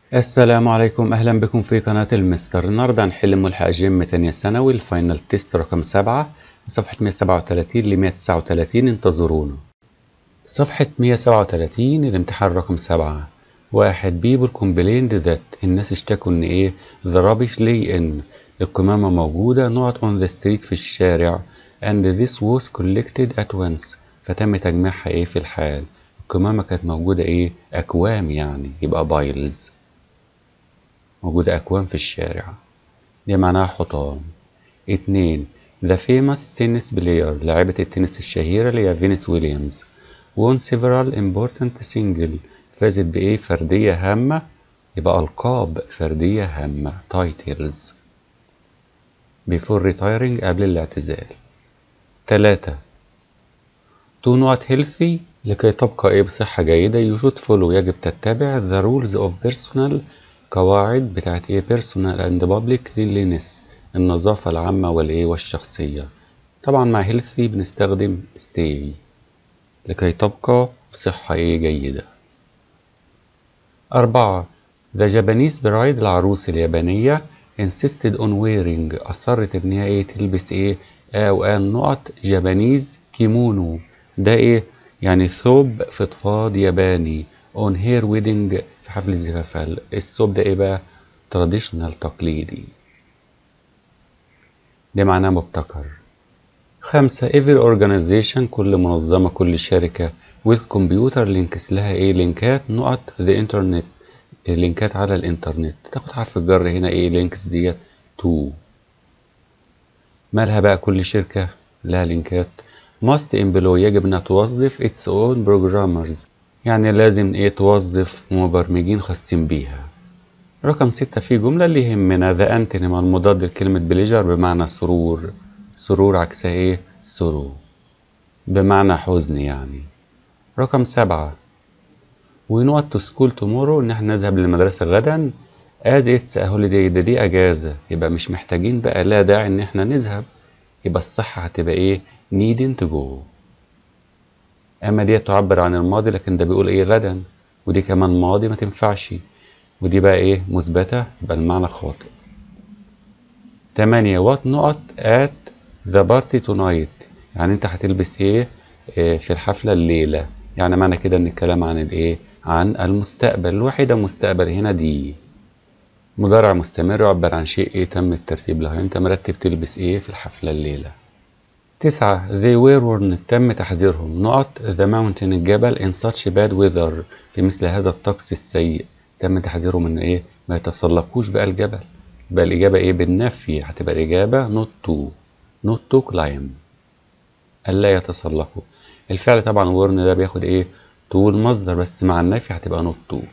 السلام عليكم أهلا بكم في قناة المستر النهاردة هنحل ملحق جيم تانية ثانوي الفاينل تيست رقم سبعة من صفحة 137 ل 139 انتظرونا صفحة 137 الامتحان رقم سبعة واحد people complained that الناس اشتكوا ان ايه the rubbish lay in القمامة موجودة not on the street في الشارع and this was collected at once فتم تجميعها ايه في الحال القمامة كانت موجودة ايه أكوام يعني يبقى بايلز موجودة أكوام في الشارع دي معناها حطام اتنين The famous tennis player لاعبة التنس الشهيرة اللي هي فينيس ويليامز won several important single فازت بإيه فردية هامة يبقى ألقاب فردية هامة titles before retiring قبل الاعتزال تلاتة to not healthy لكي تبقى إيه بصحة جيدة you should follow يجب تتبع the rules of personal قواعد بتاعت ايه personal and public cleanliness النظافة العامة والايه والشخصية طبعا مع healthy بنستخدم stay لكي تبقى بصحة ايه جيدة أربعة The Japanese bride العروس اليابانية insisted on wearing أصرت إن هي إيه تلبس إيه أو أن نقط جابانيز كيمونو ده إيه يعني ثوب فضفاض ياباني on her wedding في حفل زفافها الثوب ده إيه بقى traditional تقليدي ده معناه مبتكر خمسة every organization كل منظمة كل شركة with computer links لها ايه لينكات نقط the internet لينكات على الانترنت تاخد حرف الجر هنا ايه لينكس ديت تو مالها بقى كل شركة لها لينكات must employ يجب انها توظف its own programmers يعني لازم ايه توظف مبرمجين خاصين بيها رقم ستة في جملة اللي يهمنا ذا انتونيم المضاد لكلمة بليجر بمعنى سرور سرور عكسها ايه سرور بمعنى حزن يعني رقم سبعة we not to school tomorrow ان احنا نذهب للمدرسة غدا as it's a holiday ده دي اجازة يبقى مش محتاجين بقى لا داعي ان احنا نذهب يبقى الصح هتبقى ايه needn't to go اما دي تعبر عن الماضي لكن ده بيقول ايه غدا ودي كمان ماضي ما تنفعش ودي بقى ايه مثبتة يبقى المعنى خاطئ تمانية وات نقط at the party tonight يعني انت هتلبس ايه اه في الحفلة الليلة يعني معنى كده ان الكلام عن الايه عن المستقبل الوحيدة مستقبل هنا دي مضارع مستمر يعبر عن شيء ايه تم الترتيب له يعني انت مرتب تلبس ايه في الحفلة الليلة تسعة they were warned تم تحذيرهم نقط the mountain الجبل in such bad weather في مثل هذا الطقس السيء تم تحذيرهم ان ايه ما يتسلقوش بقى الجبل يبقى الإجابة ايه بالنفي هتبقى الإجابة not to not to climb ألا يتسلقوا الفعل طبعا warn ده بياخد ايه to المصدر بس مع النفي هتبقى not to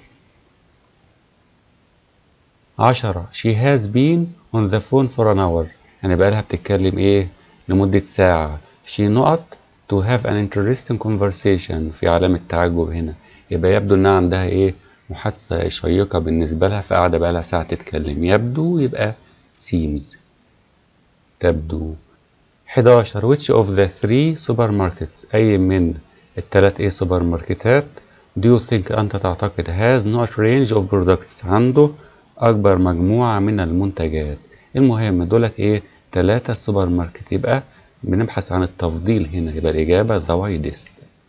عشرة she has been on the phone for an hour يعني بقالها بتتكلم ايه لمدة ساعة she نقط to have an interesting conversation في علامة تعجب هنا يبقى يبدو انها عندها ايه محادثة شيقة بالنسبة لها فقاعدة بقالها ساعة تتكلم يبدو يبقى seems تبدو 11 which of the three supermarkets أي من التلات ايه سوبر ماركتات do you think أنت تعتقد has not range of products عنده أكبر مجموعة من المنتجات المهم دولت ايه تلاتة سوبر ماركت يبقى بنبحث عن التفضيل هنا يبقى الإجابة the widest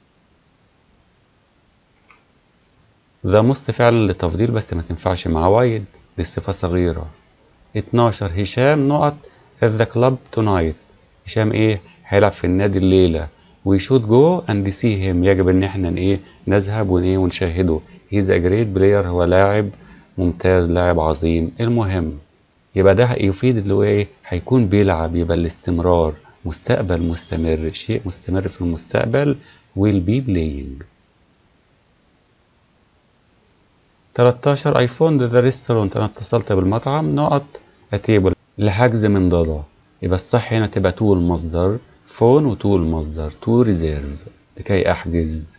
the most فعلا للتفضيل بس ما تنفعش مع وايد دي صفة صغيرة 12 هشام نقط at the club tonight هشام ايه هيلعب في النادي الليلة we should go and see him يجب ان احنا ايه نذهب ونيه ونشاهده he's a great player هو لاعب ممتاز لاعب عظيم المهم يبقى ده يفيد اللي هو ايه هيكون بيلعب يبقى الاستمرار مستقبل مستمر شيء مستمر في المستقبل will be playing 13 I found the restaurant انا اتصلت بالمطعم نقط a table لحجز من ضدة يبقى الصح هنا تبقى تو المصدر فون وتو المصدر تو ريزيرف لكي احجز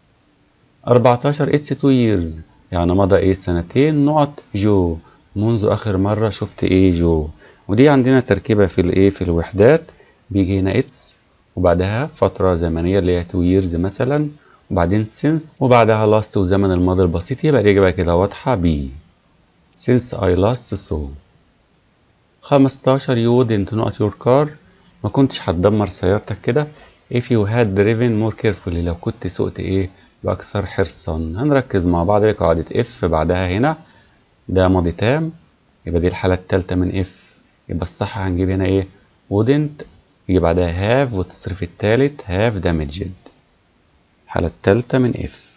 14 it's two years يعني مضى ايه سنتين نقط جو منذ اخر مرة شفت ايه جو ودي عندنا تركيبة في الايه في الوحدات بيجي هنا اتس وبعدها فترة زمنية اللي هي 2 years مثلا وبعدين since وبعدها last وزمن الماضي البسيط يبقى الإجابة كده واضحة بي since I last saw 15 you wouldn't not your car ما كنتش هتدمر سيارتك كده if you had driven more carefully لو كنت سقت ايه بأكثر حرصا هنركز مع بعض قاعدة اف بعدها هنا ده ماضي تام يبقى دي الحالة التالتة من اف يبقى الصح هنجيب هنا ايه wouldn't يجي بعدها have والتصريف التالت have damaged الحالة التالتة من اف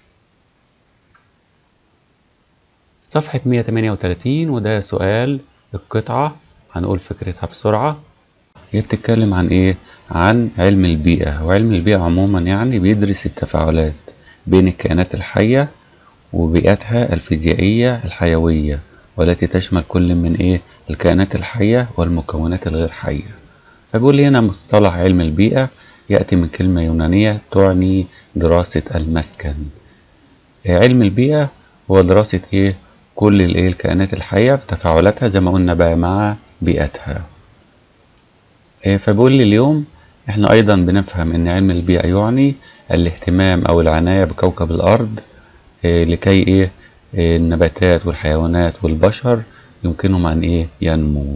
صفحة 138 وده سؤال القطعة هنقول فكرتها بسرعة هي بتتكلم عن ايه عن علم البيئة وعلم البيئة عموما يعني بيدرس التفاعلات بين الكائنات الحية وبيئتها الفيزيائية الحيوية والتي تشمل كل من ايه الكائنات الحية والمكونات الغير حية فبيقول لي هنا مصطلح علم البيئة يأتي من كلمة يونانية تعني دراسة المسكن علم البيئة هو دراسة ايه كل الايه الكائنات الحية بتفاعلاتها زي ما قلنا بقى مع بيئتها فبيقول لي اليوم احنا ايضا بنفهم ان علم البيئة يعني الاهتمام او العناية بكوكب الارض لكي ايه النباتات والحيوانات والبشر يمكنهم ان ايه ينمو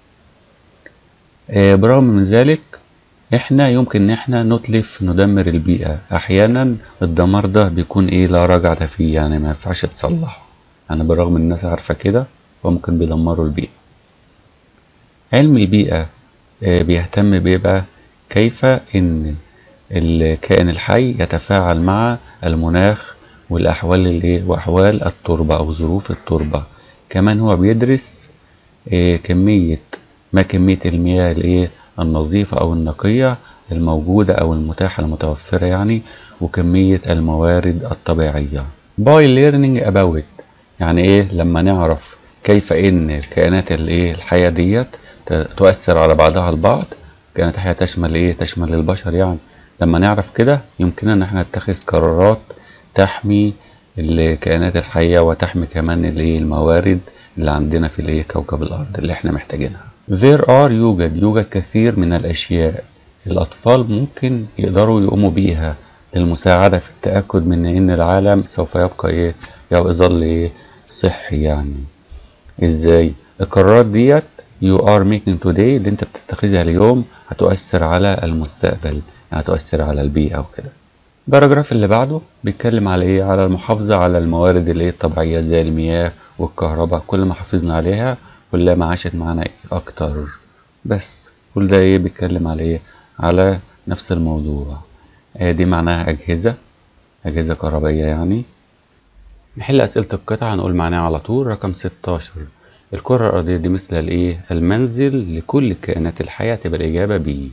برغم من ذلك احنا يمكن ان احنا نتلف ندمر البيئة احيانا الدمار ده بيكون ايه لا رجعة فيه يعني ما ينفعش تصلح انا بالرغم ان الناس عارفة كده وممكن بيدمروا البيئة علم البيئة بيهتم بيبقى كيف ان الكائن الحي يتفاعل مع المناخ والاحوال اللي واحوال التربة او ظروف التربة كمان هو بيدرس كمية ما كمية المياه الايه النظيفة او النقية الموجودة او المتاحة المتوفرة يعني وكمية الموارد الطبيعية by learning about يعني ايه لما نعرف كيف ان الكائنات الايه الحية ديت تؤثر على بعضها البعض كانت الحياة تشمل ايه تشمل البشر يعني لما نعرف كده يمكننا ان احنا نتخذ قرارات تحمي الكائنات الحية وتحمي كمان الايه الموارد اللي عندنا في الايه كوكب الارض اللي احنا محتاجينها there are يوجد يوجد كثير من الاشياء الاطفال ممكن يقدروا يقوموا بيها للمساعدة في التأكد من ان العالم سوف يبقى ايه يظل ايه صحي يعني ازاي القرارات ديت you are making today اللي انت بتتخذها اليوم هتؤثر على المستقبل يعني هتؤثر على البيئة وكده الباراجراف اللي بعده بيتكلم على ايه على المحافظة على الموارد اللي هي الطبيعية زي المياه والكهرباء كل ما حافظنا عليها كل ما عاشت معانا ايه اكتر بس كل ده ايه بيتكلم على ايه على نفس الموضوع آه دي معناها اجهزة اجهزة كهربائية يعني نحل اسئلة القطعة هنقول معناها على طول رقم 16 الكرة الأرضية دي مثل الإيه؟ المنزل لكل الكائنات الحية تبقى الإجابة بي.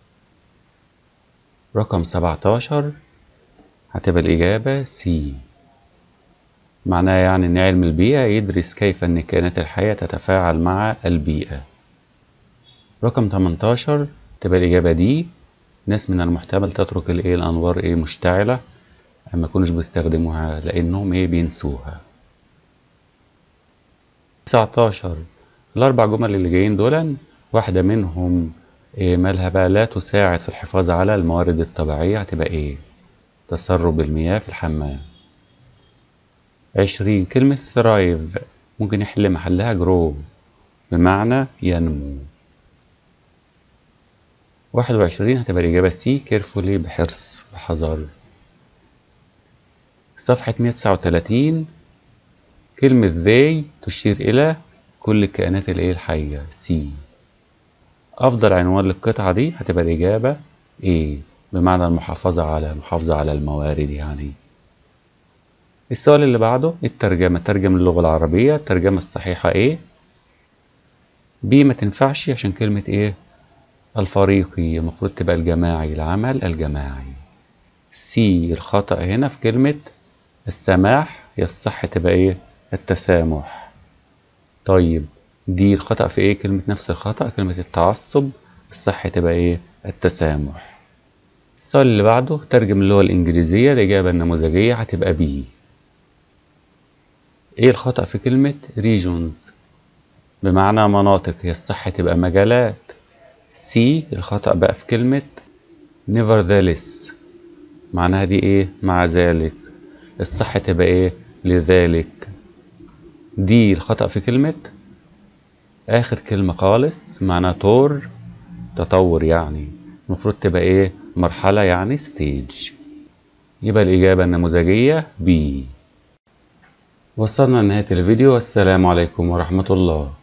رقم 17 هتبقى الإجابة سي. معناها يعني إن علم البيئة يدرس كيف إن الكائنات الحية تتفاعل مع البيئة. رقم 18 تبقى الإجابة دي. ناس من المحتمل تترك الإيه الأنوار إيه مشتعلة ما يكونوش بيستخدموها لأنهم إيه بينسوها. 19 الأربع جمل اللي جايين دول واحدة منهم إيه مالها بقى لا تساعد في الحفاظ على الموارد الطبيعية هتبقى إيه؟ تسرب المياه في الحمام. 20 كلمة thrive ممكن يحل محلها grow بمعنى ينمو. 21 هتبقى الإجابة سي carefully بحرص بحذر. صفحة 139 كلمة they تشير إلى كل الكائنات الإيه الحية سي أفضل عنوان للقطعة دي هتبقى الإجابة A بمعنى المحافظة على المحافظة على الموارد يعني السؤال اللي بعده الترجمة ترجم اللغة العربية الترجمة الصحيحة إيه B ما تنفعش عشان كلمة إيه الفريقي المفروض تبقى الجماعي العمل الجماعي C الخطأ هنا في كلمة السماح هي الصح تبقى إيه التسامح طيب دي الخطأ في ايه كلمة نفس الخطأ كلمة التعصب الصح تبقى ايه التسامح السؤال اللي بعده ترجم اللغة الإنجليزية الإجابة النموذجية هتبقى بي ايه الخطأ في كلمة regions بمعنى مناطق هي الصح تبقى مجالات سي الخطأ بقى في كلمة nevertheless معناها دي ايه مع ذلك الصح تبقى ايه لذلك دي الخطأ في كلمة آخر كلمة خالص معناها طور تطور يعني المفروض تبقى إيه مرحلة يعني ستيج يبقى الإجابة النموذجية B وصلنا لنهاية الفيديو والسلام عليكم ورحمة الله